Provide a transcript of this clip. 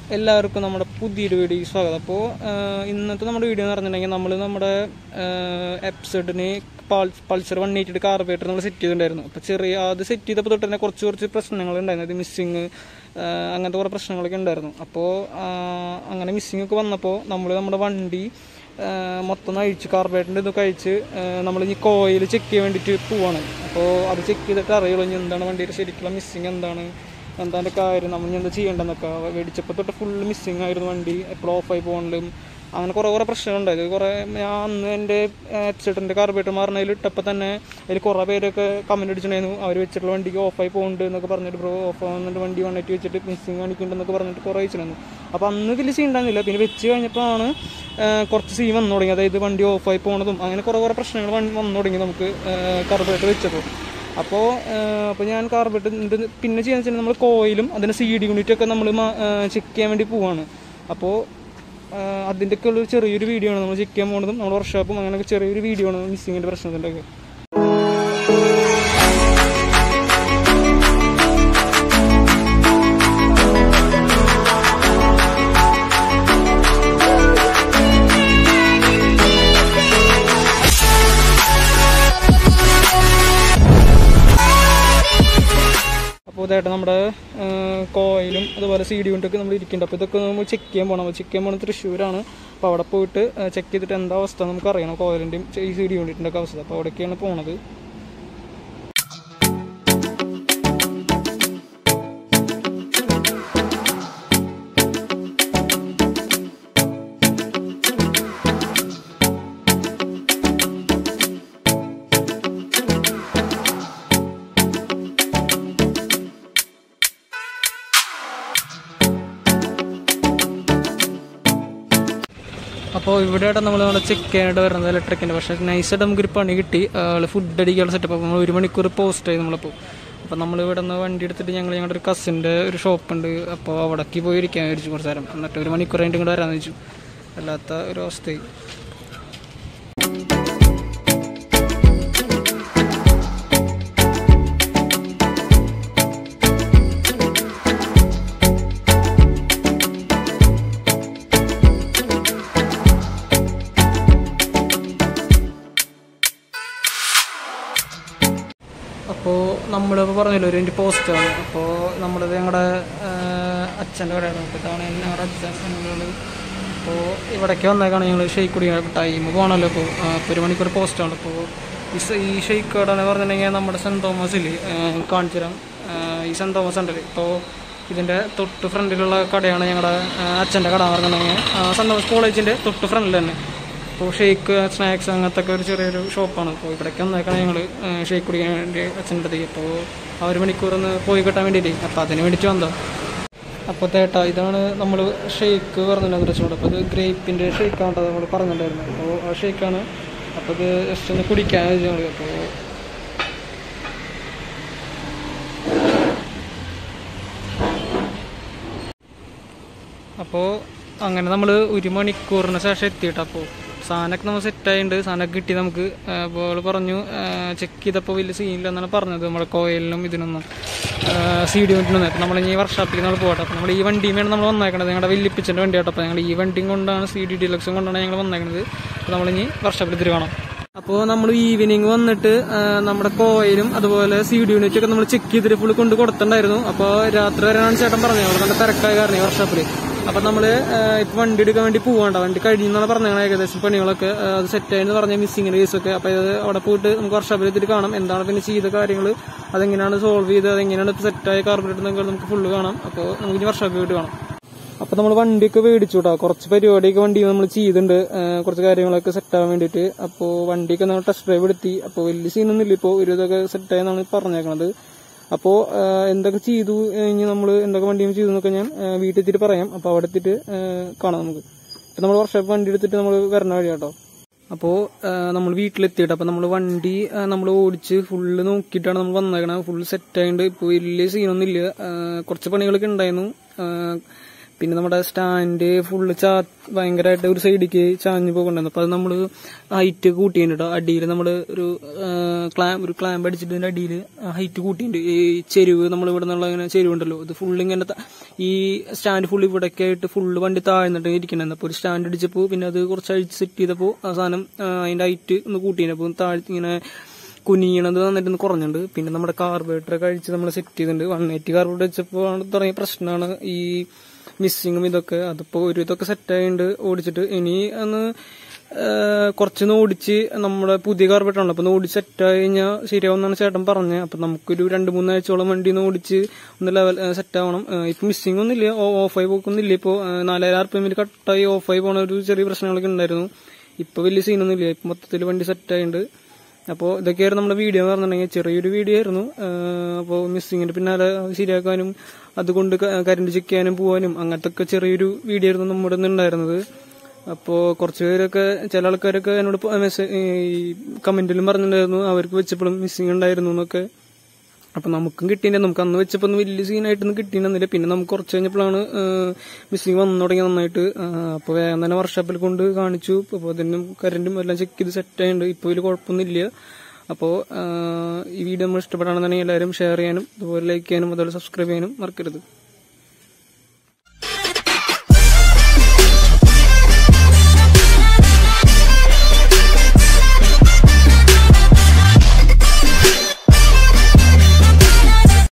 എല്ലാവർക്കും നമ്മുടെ പുതിയൊരു വീഡിയോ സ്വാഗതം അപ്പോൾ ഇന്നത്തെ നമ്മുടെ വീഡിയോ എന്ന് പറഞ്ഞിട്ടുണ്ടെങ്കിൽ നമ്മൾ നമ്മുടെ എപ്സഡിന് പൾസർ വൺ എയ്റ്റിയുടെ കാർബേറ്റർ നമ്മൾ സെറ്റ് ചെയ്തിട്ടുണ്ടായിരുന്നു അപ്പോൾ ചെറിയ അത് സെറ്റ് ചെയ്തപ്പോൾ തൊട്ട് തന്നെ കുറച്ച് കുറച്ച് പ്രശ്നങ്ങൾ ഉണ്ടായിരുന്നു അത് മിസ്സിങ് അങ്ങനത്തെ കുറേ പ്രശ്നങ്ങളൊക്കെ ഉണ്ടായിരുന്നു അപ്പോൾ അങ്ങനെ മിസ്സിങ് ഒക്കെ വന്നപ്പോൾ നമ്മൾ നമ്മുടെ വണ്ടി ആ, മൊത്തം ഒന്ന് അഴിച്ച് കാർബേറ്ററിൻ്റെ ഇതൊക്കെ അഴിച്ച് നമ്മൾ ഇനി കോയിൽ ചെക്ക് ചെയ്യാൻ വേണ്ടിയിട്ട് പോവാണ് അപ്പോൾ അത് ചെക്ക് ചെയ്തിട്ട് അറിയുള്ളൂ ഇനി എന്താണ് വണ്ടിയുടെ ശരിക്കുള്ള മിസ്സിങ് എന്താണ് എന്താണ് കാര്യം നമ്മൾ ഇനി എന്താ ചെയ്യേണ്ടതെന്നൊക്കെ മേടിച്ചപ്പോൾ തൊട്ട് ഫുള്ള് മിസ്സിങ് ആയിരുന്നു വണ്ടി എപ്പോഴും ഓഫായി പോകണലും അങ്ങനെ കുറേ കുറേ പ്രശ്നങ്ങളുണ്ടായത് കുറേ ഞാൻ അന്ന് എൻ്റെ എപ്സെറ്റിൻ്റെ കാർബേറ്റർ മാറണതിൽ ഇട്ടപ്പോൾ തന്നെ അതിൽ കുറേ പേരൊക്കെ കമൻറ്റ് അടിച്ചിട്ടുണ്ടായിരുന്നു അവർ വെച്ചിട്ടുള്ള വണ്ടിക്ക് ഓഫായി പോകുന്നുണ്ട് എന്നൊക്കെ പറഞ്ഞിട്ട് ബ്രോ ഓഫ് ആവുന്നുണ്ട് വണ്ടി വണ്ണിട്ട് വെച്ചിട്ട് മിസ്സിങ് കാണിക്കുന്നുണ്ടെന്നൊക്കെ പറഞ്ഞിട്ട് കുറേ അയച്ചിട്ടുണ്ടായിരുന്നു അപ്പോൾ അന്ന് വലിയ സീൻ ഉണ്ടായിരുന്നില്ല പിന്നെ വെച്ച് കഴിഞ്ഞപ്പോഴാണ് കുറച്ച് സീൻ വന്നു തുടങ്ങി അതായത് വണ്ടി ഓഫായി പോകുന്നതും അങ്ങനെ കുറേ കുറേ പ്രശ്നങ്ങൾ വന്ന് വന്നു തുടങ്ങി നമുക്ക് കാർബേറ്റർ വെച്ചപ്പോൾ അപ്പോൾ അപ്പോൾ ഞാൻ കാർബേറ്റർ പിന്നെ ചെയ്യാന്ന് വെച്ചാൽ നമ്മൾ കോയിലും അതിൻ്റെ സി ഡി യൂണിറ്റ് ഒക്കെ നമ്മൾ ചെക്ക് ചെയ്യാൻ വേണ്ടി പോവാണ് അപ്പോൾ അതിൻ്റെയൊക്കെ ഉള്ള ഒരു ചെറിയൊരു വീഡിയോ ആണ് നമ്മൾ ചെക്ക് ചെയ്യാൻ പോകുന്നതും നമ്മുടെ വർക്ക്ഷോപ്പും അങ്ങനെയൊക്കെ ചെറിയൊരു വീഡിയോ ആണ് മിസ്സിങ്ങിൻ്റെ പ്രശ്നത്തിൻ്റെ ഒക്കെ അപ്പോൾ ഇതായിട്ട് നമ്മുടെ കോയിലും അതുപോലെ സി ഡി യൂണിറ്റൊക്കെ നമ്മൾ ഇരിക്കുന്നുണ്ട് അപ്പോൾ ഇതൊക്കെ നമ്മൾ ചെക്ക് ചെയ്യാൻ പോകണം ചെക്ക് ചെയ്യാൻ പോകുന്നത് തൃശ്ശൂരാണ് അപ്പോൾ അവിടെ പോയിട്ട് ചെക്ക് ചെയ്തിട്ട് എന്താ അവസ്ഥ നമുക്ക് അറിയണം കോയിലിൻ്റെയും ഈ സി ഡി യൂണിറ്റിൻ്റെ ഒക്കെ അവസ്ഥ അപ്പോൾ അവിടേക്കാണ് പോണത് അപ്പോൾ ഇവിടെയായിട്ട് നമ്മൾ നമ്മുടെ ചെക്ക് ചെയ്യാനായിട്ട് വരുന്നത് ഇലക്ട്രിക്കിൻ്റെ പക്ഷേ നൈസായിട്ട് നമുക്കൊരു പണി കിട്ടി ആള് ഫുഡ് അടിക്കാനുള്ള സെറ്റപ്പ് അപ്പോൾ നമ്മൾ ഒരു മണിക്കൂർ പോസ്റ്റ് ആയി നമ്മളപ്പോൾ അപ്പോൾ നമ്മൾ ഇവിടെ നിന്ന് വണ്ടി എടുത്തിട്ട് ഞങ്ങൾ ഞങ്ങളുടെ ഒരു കസിൻ്റെ ഒരു ഷോപ്പുണ്ട് അപ്പോൾ അവിടേക്ക് പോയി ഇരിക്കാൻ വിചാരിച്ചു കുറച്ച് നേരം എന്നിട്ട് ഒരു മണിക്കൂർ കഴിഞ്ഞിട്ട് ഇങ്ങോട്ട് വരാമെന്ന് വെച്ചു അല്ലാത്ത ഒരു അവസ്ഥയായി അപ്പോൾ നമ്മളിപ്പോൾ പറഞ്ഞല്ലോ ഒരു എൻ്റെ പോസ്റ്റാണ് അപ്പോൾ നമ്മളത് ഞങ്ങളുടെ അച്ഛൻ്റെ കടയാണ് അപ്പോൾ ഇതാണ് ഞങ്ങളുടെ അച്ഛൻ എന്നുള്ളത് അപ്പോൾ ഇവിടേക്ക് വന്നേക്കാണ് ഞങ്ങൾ ഷെയ്ക്ക് കുടിക്കാൻ ടൈം പോകണമല്ലോ ഇപ്പോൾ ഇപ്പോൾ ഒരു മണിക്കൂർ പോസ്റ്റാണ് അപ്പോൾ ഈ സ- ഈ ഷെയ്ക്ക് കട എന്ന് പറഞ്ഞിട്ടുണ്ടെങ്കിൽ നമ്മുടെ സെൻറ്റ് തോമസിൽ കാണിച്ചു തരാം ആ, ഈ സെൻറ്റ് തോമസ് ഉണ്ടല്ലോ ഇപ്പോൾ ഇതിൻ്റെ തൊട്ട് ഫ്രണ്ടിലുള്ള കടയാണ് ഞങ്ങളുടെ അച്ഛൻ്റെ കട എന്ന് പറഞ്ഞിട്ടുണ്ടെങ്കിൽ ആ, സെൻറ്റ് തോമസ് കോളേജിൻ്റെ തൊട്ട് ഫ്രണ്ടിൽ തന്നെ അപ്പോൾ ഷേക്ക് സ്നാക്സ് അങ്ങനത്തെ ഒക്കെ ഒരു ചെറിയൊരു ഷോപ്പാണ് അപ്പോൾ ഇവിടേക്ക് വന്നേക്കാണ് ഞങ്ങൾ ഷേക്ക് കുടിക്കാൻ വേണ്ടി അച്ഛൻ്റെ അടുത്തേക്ക് അപ്പോൾ ആ ഒരു മണിക്കൂർ ഒന്ന് പോയി കിട്ടാൻ വേണ്ടിയിട്ട് അപ്പോൾ അതിന് വേണ്ടിയിട്ട് വന്നോ അപ്പോൾ തേട്ടാ ഇതാണ് നമ്മൾ ഷേക്ക് പറഞ്ഞിട്ടുണ്ടായിരുന്നു റെസ്റ്റോറൻറ്റ് അപ്പോൾ ഇത് ഗ്രേപ്പിൻ്റെ ഷേക്കാണ് നമ്മൾ പറഞ്ഞിട്ടുണ്ടായിരുന്നു അപ്പോൾ ആ ഷേക്കാണ് അപ്പോൾ ഇത് ജസ്റ്റ് ഒന്ന് കുടിക്കാൻ ഞങ്ങൾ അപ്പോൾ അപ്പോൾ അങ്ങനെ നമ്മൾ ഒരു മണിക്കൂറിന് ശേഷം എത്തിയിട്ട് അപ്പോൾ സാധനമൊക്കെ നമ്മൾ സെറ്റായിട്ടുണ്ട് സാധനമൊക്കെ കിട്ടി നമുക്ക് അപ്പോൾ അവൾ പറഞ്ഞു ചെക്ക് ചെയ്തപ്പോൾ വലിയ സീനില്ല എന്നാണ് പറഞ്ഞത് നമ്മുടെ കോയിലിനും ഇതിനൊന്നും സി ഡി യൂണിറ്റിനൊന്നും അപ്പോൾ നമ്മൾ ഈ വർക്ക്ഷോപ്പിൽ നമ്മൾ പോകട്ടെ അപ്പോൾ നമ്മൾ ഈ വണ്ടിയുമാണ് നമ്മൾ വന്നേക്കണത് ഞങ്ങളുടെ വലിയപ്പിച്ചൻ്റെ വണ്ടി കേട്ടോ അപ്പോൾ ഞങ്ങൾ ഈ വണ്ടിയും കൊണ്ടാണ് സി ഡി ഡിലക്സും കൊണ്ടാണ് ഞങ്ങൾ വന്നേക്കണത് അപ്പോൾ നമ്മളിനി വർക്ക്ഷോപ്പിൽ തിരി കാണാം അപ്പോൾ നമ്മൾ ഈവനിങ് വന്നിട്ട് ആ, നമ്മുടെ കോയിലും അതുപോലെ സി ഡി യൂണിറ്റ് ഒക്കെ നമ്മൾ ചെക്ക് ചെയ്തിട്ട് ഫുള്ള് കൊണ്ട് കൊടുത്തിട്ടുണ്ടായിരുന്നു അപ്പോൾ രാത്രി വരാനാണ് ചേട്ടൻ പറഞ്ഞത് അവിടെ നല്ല തിരക്കായ കാരണം വർക്ക്ഷോപ്പിൽ അപ്പോൾ നമ്മൾ ഇപ്പോൾ വണ്ടി എടുക്കാൻ വേണ്ടി പോവാണ്ട വണ്ടി കഴിഞ്ഞെന്നാണ് പറഞ്ഞത് ഏകദേശം പണികളൊക്കെ ആ, അത് സെറ്റായെന്ന് പറഞ്ഞ മിസ്സിങ്ങിൻ്റെ കേസൊക്കെ അപ്പോൾ അത് അവിടെ പോയിട്ട് നമുക്ക് വർക്ക്ഷോപ്പിൽ എത്തിയിട്ട് കാണാം എന്താണ് പിന്നെ ചെയ്ത കാര്യങ്ങൾ അതെങ്ങനെയാണ് സോൾവ് ചെയ്തത് അതെങ്ങനെയാണ് സെറ്റായ കാർബറേറ്റർ എന്നൊക്കെ നമുക്ക് ഫുള്ള് കാണാം അപ്പോൾ നമുക്ക് ഇനി വർക്ക്ഷോപ്പിൽ പോയിട്ട് കാണാം അപ്പൊ നമ്മൾ വണ്ടിയൊക്കെ മേടിച്ചു കേട്ടോ കുറച്ച് പരിപാടിയൊക്കെ വണ്ടി നമ്മൾ ചെയ്തിട്ടുണ്ട് ആ, കുറച്ച് കാര്യങ്ങളൊക്കെ സെറ്റ് ആവാൻ വേണ്ടിയിട്ട് അപ്പോൾ വണ്ടിയൊക്കെ നമ്മൾ ടെസ്റ്റ് ഡ്രൈവ് എടുത്തി അപ്പോൾ വലിയ സീനൊന്നും ഇല്ല ഇപ്പോൾ ഒരു ഇതൊക്കെ സെറ്റ് ആയെന്നാണ് പറഞ്ഞേക്കണത് അപ്പോൾ ആ, എന്തൊക്കെ ചെയ്തു ഇനി നമ്മൾ എന്തൊക്കെ വണ്ടിയും ചെയ്തു എന്നൊക്കെ ഞാൻ ആ, വീട്ടിൽ എത്തിയിട്ട് പറയാം അപ്പോൾ അവിടെ എത്തിയിട്ട് ആ, കാണാം നമുക്ക് ഇപ്പം നമ്മൾ വർഷം വണ്ടി എടുത്തിട്ട് നമ്മൾ വരണ വഴി കേട്ടോ അപ്പോൾ നമ്മൾ വീട്ടിലെത്തിയിട്ട് അപ്പോൾ നമ്മൾ വണ്ടി നമ്മൾ ഓടിച്ച് ഫുള്ള് നോക്കിയിട്ടാണ് നമ്മൾ വന്നേക്കണത് ഫുള്ള് സെറ്റ് ആയതുകൊണ്ട് ഇപ്പോൾ വലിയ സീനൊന്നും ഇല്ല ആ, കുറച്ച് പണികളൊക്കെ ഉണ്ടായിരുന്നു ആ, പിന്നെ നമ്മുടെ സ്റ്റാൻഡ് ഫുള്ള് ചാ ഭയങ്കരമായിട്ട് ഒരു സൈഡിലേക്ക് ചാഞ്ഞു പോകുന്നുണ്ടായിരുന്നു അപ്പോൾ അത് നമ്മൾ ഹൈറ്റ് കൂട്ടിയിട്ടുണ്ട് കേട്ടോ അടിയിൽ നമ്മൾ ഒരു ക്ലാം ഒരു ക്ലാമ്പ് അടിച്ചിട്ട് ഇതിൻ്റെ അടിയിൽ ഹൈറ്റ് കൂട്ടിയിട്ടുണ്ട് ഈ ചെരുവ് നമ്മൾ ഇവിടെ നിന്നുള്ള ഇങ്ങനെ ചെരുവുണ്ടല്ലോ ഇത് ഫുള്ള് ഇങ്ങനെ ത- ഈ സ്റ്റാൻഡ് ഫുള്ള് ഇവിടെയൊക്കെ ആയിട്ട് ഫുള്ള് വണ്ടി താഴ്ന്നിട്ട് ഇരിക്കണത് അപ്പോൾ ഒരു സ്റ്റാൻഡ് അടിച്ചപ്പോൾ പിന്നെ അത് കുറച്ച് അഴിച്ച് സെറ്റ് ചെയ്തപ്പോൾ അവസാനം അതിൻ്റെ ഹൈറ്റ് ഒന്ന് കൂട്ടിയിട്ടുണ്ട് അപ്പോൾ താഴ് ഇങ്ങനെ കുനിയണത് നന്നായിട്ട് ഒന്ന് കുറഞ്ഞിട്ടുണ്ട് പിന്നെ നമ്മുടെ കാർബറേറ്റർ കഴിച്ച് നമ്മൾ സെറ്റ് ചെയ്തിട്ടുണ്ട് വൺ എയ്റ്റി കാർബറേറ്റർ വെച്ചപ്പോൾ തുടങ്ങിയ പ്രശ്നമാണ് ഈ മിസ്സിങ്ങും ഇതൊക്കെ അതിപ്പോൾ ഒരു ഇതൊക്കെ സെറ്റ് ആയിട്ടുണ്ട് ഓടിച്ചിട്ട് ഇനി ഒന്ന് കുറച്ചൊന്ന് ഓടിച്ച് നമ്മുടെ പുതിയ കാർബറേറ്റർ ആണ് അപ്പോൾ ഒന്ന് ഓടിച്ച് സെറ്റ് ആയി കഴിഞ്ഞാൽ ശരിയാവുമെന്നാണ് ചേട്ടൻ പറഞ്ഞത് അപ്പം നമുക്കൊരു രണ്ട് മൂന്നാഴ്ചയോളം വണ്ടി ഒന്ന് ഓടിച്ച് ഒന്ന് ലെവൽ സെറ്റ് ആവണം ഇപ്പം മിസ്സിംഗ് ഒന്നും ഇല്ല ഓഫായി പോക്കൊന്നും ഇല്ല ഇപ്പോൾ നാലായിരം ആർ പി എമ്മിൽ കട്ടായി ഓഫായി പോണ ഒരു ചെറിയ പ്രശ്നങ്ങളൊക്കെ ഉണ്ടായിരുന്നു ഇപ്പോൾ വലിയ സീനൊന്നും ഇല്ല ഇപ്പം മൊത്തത്തിൽ വണ്ടി സെറ്റ് ആയിട്ടുണ്ട് അപ്പോൾ ഇതൊക്കെയായിരുന്നു നമ്മുടെ വീഡിയോ എന്ന് പറഞ്ഞിട്ടുണ്ടെങ്കിൽ ചെറിയൊരു വീഡിയോ ആയിരുന്നു അപ്പോൾ മിസ്സിങ്ങിന്റെ പിന്നാലെ ശരിയാക്കാനും അതുകൊണ്ട് കരണ്ട് ചെക്ക് ചെയ്യാനും പോകാനും അങ്ങനത്തെ ഒക്കെ ചെറിയൊരു വീഡിയോ ആയിരുന്നു നമ്മുടെ ഇന്ന് ഉണ്ടായിരുന്നത് അപ്പോൾ കുറച്ച് പേരൊക്കെ ചില ആൾക്കാരൊക്കെ എന്നോട് മെസ്സേജ് ഈ കമന്റിലും പറഞ്ഞിട്ടുണ്ടായിരുന്നു അവർക്ക് വെച്ചപ്പോഴും മിസ്സിങ് ഉണ്ടായിരുന്നു എന്നൊക്കെ അപ്പം നമുക്കും കിട്ടിയില്ല നമുക്ക് അന്ന് വെച്ചപ്പോൾ ഒന്നും വലിയ സീനായിട്ടൊന്നും കിട്ടിയിരുന്നില്ല പിന്നെ നമുക്ക് കുറച്ച് കഴിഞ്ഞപ്പോഴാണ് മിസ്സിങ് വന്നു തുടങ്ങി നന്നായിട്ട് അപ്പോൾ വേഗം തന്നെ വർക്ക്ഷോപ്പിൽ കൊണ്ട് കാണിച്ചു അപ്പോൾ അതിനും കറണ്ടും എല്ലാം ചെക്ക് ചെയ്ത് സെറ്റ് ആയിട്ടുണ്ട് ഇപ്പോൾ ഇതിൽ കുഴപ്പമൊന്നുമില്ല അപ്പോൾ ഈ വീഡിയോ നമ്മൾ ഇഷ്ടപ്പെടാണെന്നുണ്ടെങ്കിൽ എല്ലാവരും ഷെയർ ചെയ്യാനും അതുപോലെ ലൈക്ക് ചെയ്യാനും അതുപോലെ സബ്സ്ക്രൈബ് ചെയ്യാനും മറക്കരുത്